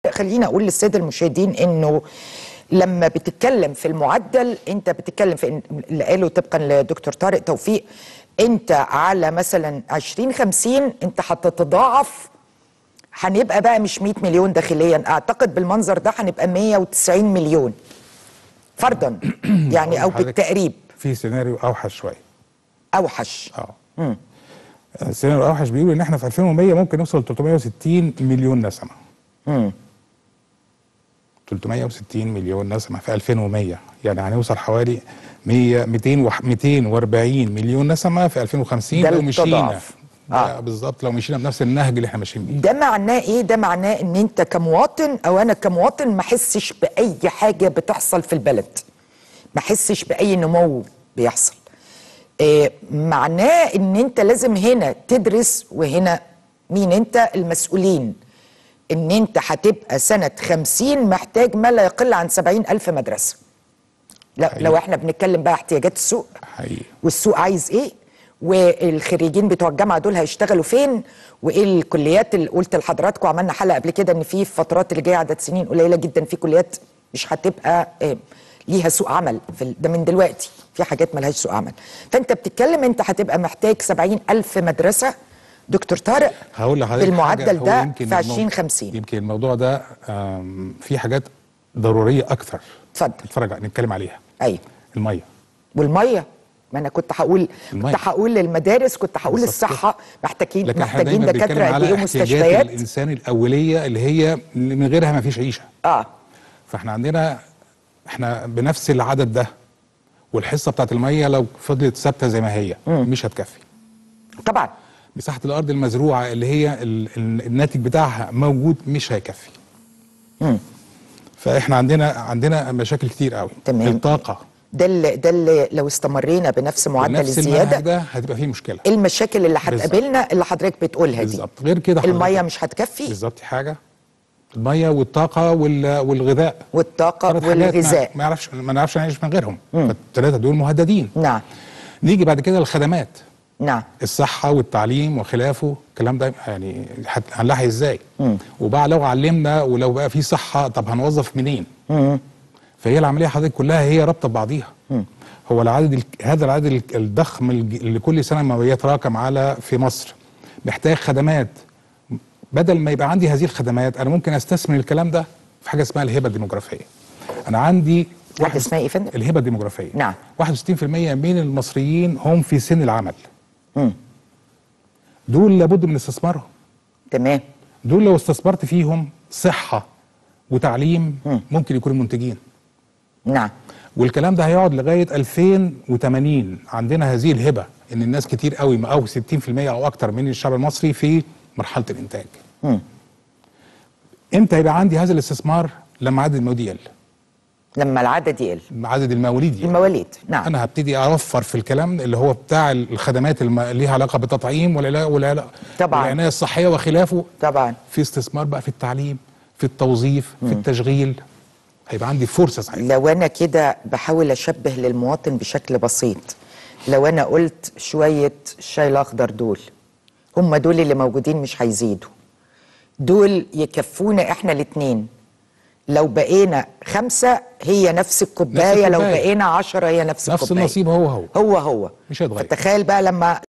خليني اقول للساده المشاهدين انه لما بتتكلم في المعدل انت بتتكلم في إن- اللي قاله طبقا لدكتور طارق توفيق انت على مثلا 2050 انت هتتضاعف هنبقى بقى مش 100 مليون داخليا اعتقد بالمنظر ده هنبقى 190 مليون فرضا يعني او حضرتك بالتقريب في سيناريو اوحش شويه اوحش اه السيناريو الاوحش بيقول ان احنا في 2100 ممكن نوصل ل 360 مليون نسمه مم. 360 مليون نسمه في 2100 يعني هنوصل حوالي 100 200 وح- 240 مليون نسمه في 2050 ده لو مشينا التضاعف. آه. آه. بالظبط لو مشينا بنفس النهج اللي احنا ماشيين بيه ده معناه ايه ده معناه ان انت كمواطن او انا كمواطن ما احسش باي حاجه بتحصل في البلد ما احسش باي نمو بيحصل إيه معناه ان انت لازم هنا تدرس وهنا مين انت المسؤولين ان انت هتبقى سنه 50 محتاج ما لا يقل عن 70 الف مدرسه لا حقيقي. لو احنا بنتكلم بقى احتياجات السوق حقيقي والسوق عايز ايه والخريجين بتوع الجامعه دول هيشتغلوا فين وايه الكليات اللي قلت لحضراتكم عملنا حلقه قبل كده ان في فترات اللي جايه عدد سنين قليله جدا في كليات مش هتبقى آه، ليها سوق عمل في ال- ده من دلوقتي في حاجات ملهاش سوق عمل فانت بتتكلم انت هتبقى محتاج 70 الف مدرسه دكتور طارق هقول لحضرتك بالمعدل حاجة، هو ده يمكن في الموضوع- 2050 يمكن الموضوع ده آم، في حاجات ضروريه اكثر اتفضل نتفرج على- نتكلم عليها ايوه الميه والميه ما انا كنت هقول المية. كنت هقول للمدارس كنت هقول بالظبط الصحه محتاجين لكن احنا محتاجين دايما دكاتره بنتكلم قد على ايه احتياجات ومستشفيات الانسان الاوليه اللي هي من غيرها ما فيش عيشه اه فاحنا عندنا احنا بنفس العدد ده والحصه بتاعت الميه لو فضلت ثابته زي ما هي مش هتكفي طبعا مساحه الارض المزروعه اللي هي ال- ال- الناتج بتاعها موجود مش هيكفي مم. فاحنا عندنا عندنا مشاكل كتير قوي تمام. الطاقه ده اللي ده اللي لو استمرينا بنفس معدل بنفس المنهج الزياده ده هتبقى فيه مشكله إيه المشاكل اللي بالظبط. هتقابلنا اللي حضرتك بتقولها دي بالظبط غير كده الميه حضرتك- مش هتكفي بالظبط حاجه الميه والطاقه وال- والغذاء والطاقه ثلاث حاجات والغذاء ما ما يعرفش ما نعرفش نعيش من غيرهم فالثلاثه دول مهددين نعم نيجي بعد كده للخدمات نعم الصحه والتعليم وخلافه الكلام ده يعني هت- هنلاحظ ازاي وبقى لو علمنا ولو بقى في صحه طب هنوظف منين فهي العمليه حضرتك كلها هي رابطه ببعضيها هو العدد ال- هذا العدد ال- الضخم الج- اللي كل سنه ما بيتراكم على في مصر محتاج خدمات بدل ما يبقى عندي هذه الخدمات انا ممكن استثمر الكلام ده في حاجه اسمها الهبه الديموغرافيه انا عندي حاجه اسمها ايه يا فندم؟ الهبه الديموغرافيه نعم. 61% من المصريين هم في سن العمل مم. دول لابد من استثمارهم تمام دول لو استثمرت فيهم صحه وتعليم ممكن يكونوا منتجين نعم والكلام ده هيقعد لغايه 2080 عندنا هذه الهبه ان الناس كتير قوي او 60% او اكتر من الشعب المصري في مرحله الانتاج. مم. امتى يبقى عندي هذا الاستثمار؟ لما عدد المواليد يقل، لما العدد يقل لما عدد المواليد يقل. المواليد نعم انا هبتدي اوفر في الكلام اللي هو بتاع الخدمات اللي ليها علاقه بالتطعيم والعلاج والعلاج طبعاً. والعنايه الصحيه وخلافه طبعا في استثمار بقى في التعليم في التوظيف في التشغيل هيبقى عندي فرصه ساعتها لو انا كده بحاول اشبه للمواطن بشكل بسيط لو انا قلت شويه الشاي الاخضر دول هم دول اللي موجودين مش هيزيدوا دول يكفونا احنا الاتنين لو بقينا خمسة هي نفس الكوباية لو الكوباية. بقينا عشرة هي نفس, نفس الكوباية النصيب هو هو هو هو مش هيتغير. فتخيل بقى لما